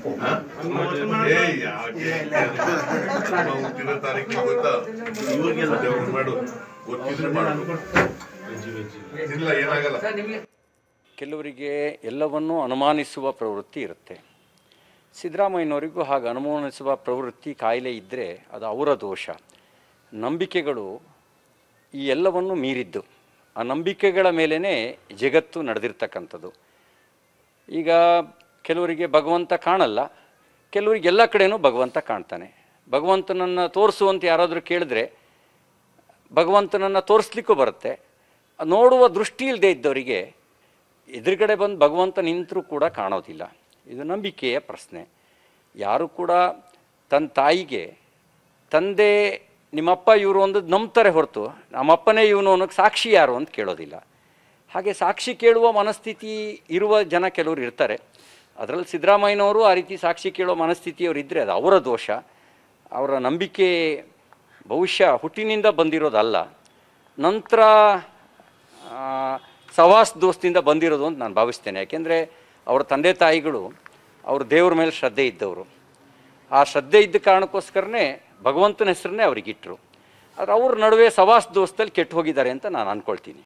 ಹಾ? ಏ, ಯಾಕೆ? ನಮ್ಮ ಹುಟ್ಟಿದ ತಾರೀಕು ಗೊತ್ತಾ ದೇವ್ರು ಮಾಡು ಗೊತ್ತಿದ್ರೆ ಮಾಡು ಇಲ್ಲ ಏನಾಗಲ್ಲ ಕೆಲವರಿಗೆ ಎಲ್ಲವನ್ನೂ ಅನುಮಾನಿಸುವ ಪ್ರವೃತ್ತಿ ಇರುತ್ತೆ ಸಿದ್ದರಾಮಯ್ಯನವರಿಗೂ ಹಾಗೆ ಅನುಮಾನಿಸುವ ಪ್ರವೃತ್ತಿ ಕಾಯಿಲೆ ಇದ್ದರೆ ಅದು ಅವರ ದೋಷ ನಂಬಿಕೆಗಳು ಈ ಎಲ್ಲವನ್ನು ಮೀರಿದ್ದು ಆ ನಂಬಿಕೆಗಳ ಮೇಲೇ ಜಗತ್ತು ನಡೆದಿರ್ತಕ್ಕಂಥದ್ದು ಈಗ ಕೆಲವರಿಗೆ ಭಗವಂತ ಕಾಣಲ್ಲ ಕೆಲವರಿಗೆ ಎಲ್ಲ ಕಡೆನೂ ಭಗವಂತ ಕಾಣ್ತಾನೆ ಭಗವಂತನನ್ನು ತೋರಿಸುವಂತ ಯಾರಾದರೂ ಕೇಳಿದ್ರೆ ಭಗವಂತನನ್ನು ತೋರಿಸ್ಲಿಕ್ಕೂ ಬರುತ್ತೆ ನೋಡುವ ದೃಷ್ಟಿ ಇಲ್ಲದೆ ಇದ್ದವರಿಗೆ ಎದುರುಗಡೆ ಬಂದು ಭಗವಂತ ನಿಂತರೂ ಕೂಡ ಕಾಣೋದಿಲ್ಲ ಇದು ನಂಬಿಕೆಯ ಪ್ರಶ್ನೆ ಯಾರು ಕೂಡ ತನ್ನ ತಾಯಿಗೆ ತಂದೆ ನಿಮ್ಮಪ್ಪ ಇವರು ಒಂದು ನಂಬ್ತಾರೆ ಹೊರತು ನಮ್ಮಪ್ಪನೇ ಇವನು ಅನ್ನೋಕ್ಕೆ ಸಾಕ್ಷಿ ಯಾರು ಅಂತ ಕೇಳೋದಿಲ್ಲ ಹಾಗೆ ಸಾಕ್ಷಿ ಕೇಳುವ ಮನಸ್ಥಿತಿ ಇರುವ ಜನ ಕೆಲವರು ಇರ್ತಾರೆ ಅದರಲ್ಲಿ ಸಿದ್ದರಾಮಯ್ಯನವರು ಆ ರೀತಿ ಸಾಕ್ಷಿ ಕೇಳೋ ಮನಸ್ಥಿತಿಯವರು ಇದ್ದರೆ ಅದು ಅವರ ದೋಷ ಅವರ ನಂಬಿಕೆ ಬಹುಶಃ ಹುಟ್ಟಿನಿಂದ ಬಂದಿರೋದಲ್ಲ ನಂತರ ಆ, ಸವಾಸ್ ದೋಸ್ತಿಂದ ಬಂದಿರೋದು ಅಂತ ನಾನು ಭಾವಿಸ್ತೇನೆ ಯಾಕೆಂದರೆ ಅವರ ತಂದೆ ತಾಯಿಗಳು ಅವ್ರ ದೇವ್ರ ಮೇಲೆ ಶ್ರದ್ಧೆ ಇದ್ದವರು ಆ ಶ್ರದ್ಧೆ ಇದ್ದ ಕಾರಣಕ್ಕೋಸ್ಕರನೇ ಭಗವಂತನ ಹೆಸರನ್ನೇ ಅವ್ರಿಗಿಟ್ರು ಆದರೆ ಅವ್ರ ನಡುವೆ ಸವಾಸ್ ದೋಸ್ತಲ್ಲಿ ಕೆಟ್ಟು ಹೋಗಿದ್ದಾರೆ ಅಂತ ನಾನು ಅಂದ್ಕೊಳ್ತೀನಿ